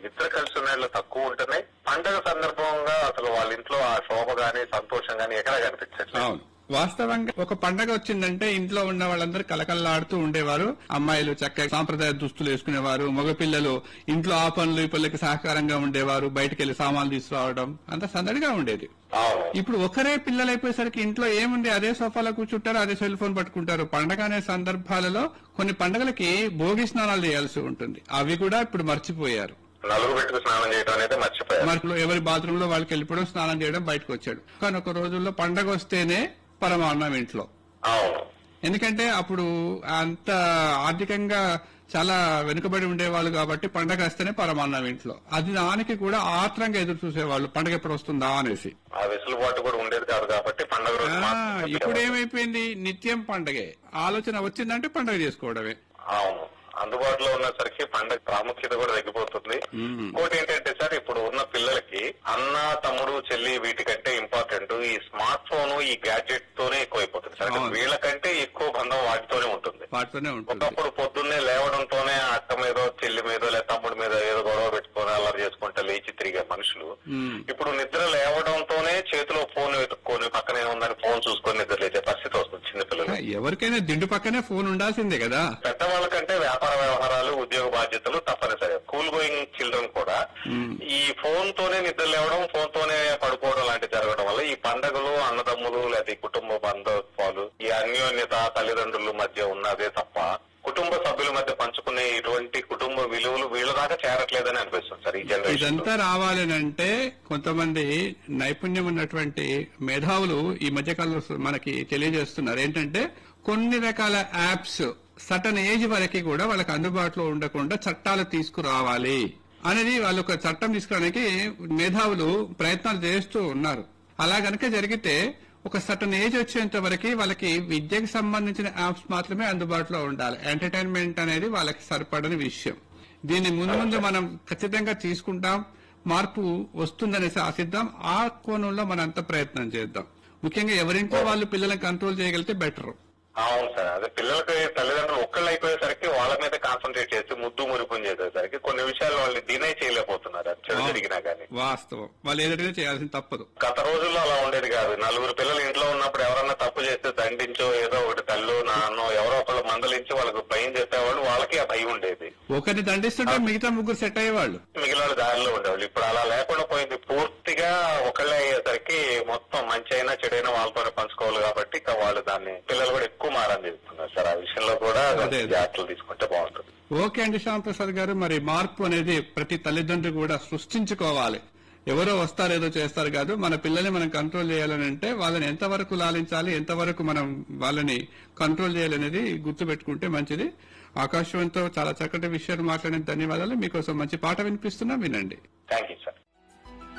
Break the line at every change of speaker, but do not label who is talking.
ఇద్దరు కలిసి ఉన్న తక్కువ ఉంటున్నాయి పండగ సందర్భంగా అసలు వాళ్ళ ఇంట్లో ఆ శోభ గాని సంతోషం గాని ఎక్కడా కనిపించట్లేదు
అవును వాస్తవంగా ఒక పండగ వచ్చిందంటే ఇంట్లో ఉన్న వాళ్ళందరూ కలకల్లాడుతూ ఉండేవారు అమ్మాయిలు చక్కగా సాంప్రదాయ దుస్తులు వేసుకునేవారు మగపిల్లలు ఇంట్లో ఆ పనులు ఈ పనులకి సహకారంగా ఉండేవారు బయటకు వెళ్లి సామాన్లు తీసుకురావడం అంత సందడిగా ఉండేది
అవును
ఇప్పుడు ఒకరే పిల్లలు అయిపోయేసరికి ఇంట్లో ఏముంది అదే సోఫాలో కూర్చుంటారు అదే సెల్ ఫోన్ పట్టుకుంటారు పండగ అనే సందర్భాలలో కొన్ని పండగలకి భోగి స్నానాలు చేయాల్సి ఉంటుంది అవి కూడా ఇప్పుడు మర్చిపోయారు
నలుగు పెట్టుకు స్నానం చేయడం అనేది మర్చిపోయారు
మరి ఎవరి బాత్రూమ్ లో వాళ్ళకి వెళ్ళిపోవడం స్నానం చేయడం బయటకు వచ్చాడు కానీ ఒక రోజుల్లో పండగ వస్తేనే పరమాన్నం ఇంట్లో
అవును
ఎందుకంటే అప్పుడు అంత ఆర్థికంగా చాలా వెనుకబడి ఉండేవాళ్ళు కాబట్టి పండగ వస్తేనే పరమాన్నం ఇంట్లో అది దానికి కూడా ఆత్రంగా ఎదురు చూసేవాళ్ళు పండగ ఎప్పుడు వస్తుందా అనేసి
ఆ వెసులుబాటు కూడా ఉండేది కాదు కాబట్టి పండగ రోజు
ఆ,
మాత్రం
ఇప్పుడు ఏమైపోయింది నిత్యం పండగే ఆలోచన వచ్చిందంటే పండగ చేసుకోవడమే
అవును అందుబాటులో ఉన్నసరికి పండగ ప్రాముఖ్యత కూడా తగ్గిపోతుంది ఇంకోటి ఏంటంటే సార్ ఇప్పుడు ఉన్న పిల్లలకి అన్న తమ్ముడు చెల్లి వీటికంటే ఇంపార్టెంట్ ఈ స్మార్ట్ ఫోన్ ఈ గ్యాడ్జెట్ తోనే ఎక్కువైపోతుంది సార్ అంటే
అవును.
వీళ్ళకంటే ఎక్కువ బంధం వాటితోనే ఉంటుంది
వాటితోనే ఉంటుంది
ఒకప్పుడు పొద్దున్నే లేవడంతోనే అక్క మీదో చెల్లి మీదో లేదా తమ్ముడి మీద ఏదో గొడవ పెట్టుకొని అల్లరి చేసుకుంటే లేచి తిరిగే మనుషులు
మ్మ్.
ఇప్పుడు నిద్ర లేవడంతోనే చేతిలో ఫోన్ వెతుక్కొని పక్కనే ఉందని ఫోన్ చూసుకొని నిద్ర లేచే పరిస్థితి వస్తుంది చిన్నపిల్లలు
ఎవరికైనా దిండు పక్కనే ఫోన్ ఉండాల్సిందే కదా
పెద్దవాళ్ళకంటే వ్యాపార వ్యవహారాలు ఉద్యోగ బాధ్యతలు తప్పనిసరి స్కూల్ గోయింగ్ చిల్డ్రన్ కూడా ఈ ఫోన్ తోనే నిద్ర లేవడం ఫోన్ తోనే పడుకోవడం లాంటి జరగడం వల్ల ఈ పండగలు అన్నదమ్ములు లేదా ఈ కుటుంబ బంధుత్వాలు ఈ అన్యోన్యత తల్లిదండ్రుల మధ్య ఉన్నదే తప్ప కుటుంబ సభ్యుల మధ్య పంచుకునే ఇటువంటి కుటుంబ విలువలు వీళ్ళ దాకా చేరట్లేదని అనిపిస్తుంది సార్ ఈ జనరేషన్
ఇదంతా రావాలనంటే కొంతమంది నైపుణ్యం ఉన్నటువంటి మేధావులు ఈ మధ్యకాలంలో మనకి తెలియజేస్తున్నారు ఏంటంటే కొన్ని రకాల యాప్స్ సటన్ ఏజ్ వరకు కూడా వాళ్ళకి అందుబాటులో ఉండకుండా చట్టాలు తీసుకురావాలి అనేది వాళ్ళు ఒక చట్టం తీసుకురావడానికి మేధావులు ప్రయత్నాలు చేస్తూ ఉన్నారు అలా గనక జరిగితే ఒక సటన్ ఏజ్ వచ్చేంత వరకు వాళ్ళకి విద్యకు సంబంధించిన యాప్స్ మాత్రమే అందుబాటులో ఉండాలి ఎంటర్టైన్మెంట్ అనేది వాళ్ళకి సరిపడని విషయం దీన్ని ముందు ముందు మనం ఖచ్చితంగా తీసుకుంటాం మార్పు వస్తుందనేసి ఆశిద్దాం ఆ కోణంలో మనం అంత ప్రయత్నం చేద్దాం ముఖ్యంగా ఎవరింట్లో వాళ్ళు పిల్లల్ని కంట్రోల్ చేయగలిగితే బెటర్
అవును సార్ అదే పిల్లలకి తల్లిదండ్రులు ఒక్కళ్ళు అయిపోయేసరికి వాళ్ళ మీద కాన్సన్ట్రేట్ చేసి ముద్దు మురిపం చేసేసరికి కొన్ని విషయాలు వాళ్ళు డినై చేయలేకపోతున్నారు అది చెడు జరిగినా కానీ
వాస్తవం వాళ్ళు ఏదైనా చేయాల్సింది తప్పదు
గత రోజుల్లో అలా ఉండేది కాదు నలుగురు పిల్లలు ఇంట్లో ఉన్నప్పుడు ఎవరన్నా తప్పు చేస్తే దండించో ఏదో ఒకటి తల్లు నాన్నో ఎవరో ఒకళ్ళు మందలించి వాళ్ళకు భయం చెప్పేవాళ్ళు వాళ్ళకి ఆ భయం ఉండేది
ఒకరిని దండిస్తుంటే మిగతా ముగ్గురు సెట్ అయ్యేవాళ్ళు
మిగిలిన వాళ్ళు దారిలో ఉండేవాళ్ళు ఇప్పుడు అలా లేకుండా పోయింది పూర్తిగా ఒకళ్ళే అయ్యేసరికి మొత్తం మంచి అయినా చెడైనా వాళ్ళతోనే పంచుకోవాలి కాబట్టి ఇక వాళ్ళు దాన్ని పిల్లలు కూడా ఎక్కువ మారని చెప్తున్నారు సార్ ఆ విషయంలో కూడా
అదే.
జాగ్రత్తలు తీసుకుంటే బాగుంటుంది
ఓకే అండి శ్యామ్ ప్రసాద్ గారు మరి మార్పు అనేది ప్రతి తల్లిదండ్రులు కూడా సృష్టించుకోవాలి ఎవరో వస్తారు ఏదో చేస్తారు కాదు మన పిల్లల్ని మనం కంట్రోల్ చేయాలని అంటే వాళ్ళని ఎంతవరకు లాలించాలి ఎంతవరకు మనం వాళ్ళని కంట్రోల్ చేయాలనేది గుర్తుపెట్టుకుంటే మంచిది ఆకాశవంతో చాలా చక్కటి విషయాలు మాట్లాడిన ధన్యవాదాలు మీకోసం మంచి పాట వినిపిస్తున్నా వినండి
థ్యాంక్ యూ సార్